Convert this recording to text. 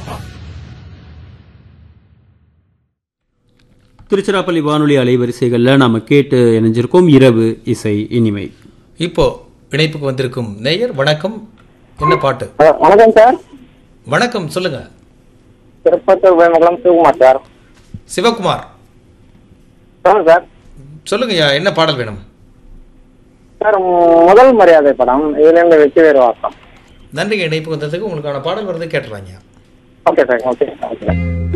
திருச்சிராப்பள்ளி வானொலி அலைவரிசைகளில் நாம கேட்டு இணைஞ்சிருக்கோம் இரவு இசை இனிமை இப்போ இணைப்புக்கு வந்திருக்கும் நேயர் வணக்கம் என்ன பாட்டு ஹலோ வணக்கம் சார் வணக்கம் சொல்லுங்க திருப்பத்தூர் வேமகுளம் சிவகுமார் சார் சிவகுமார் சொல்லுங்க சார் சொல்லுங்கய்யா என்ன பாடல் வேணும் சார் முதல் மரியாதை படம் இதுலேருந்து வெற்றி வேறு வாக்கம் நன்றிங்க இணைப்பு வந்ததுக்கு உங்களுக்கான பாடல் வருது கேட்டுறாங்க ஓகே சார் ஓகே ஓகே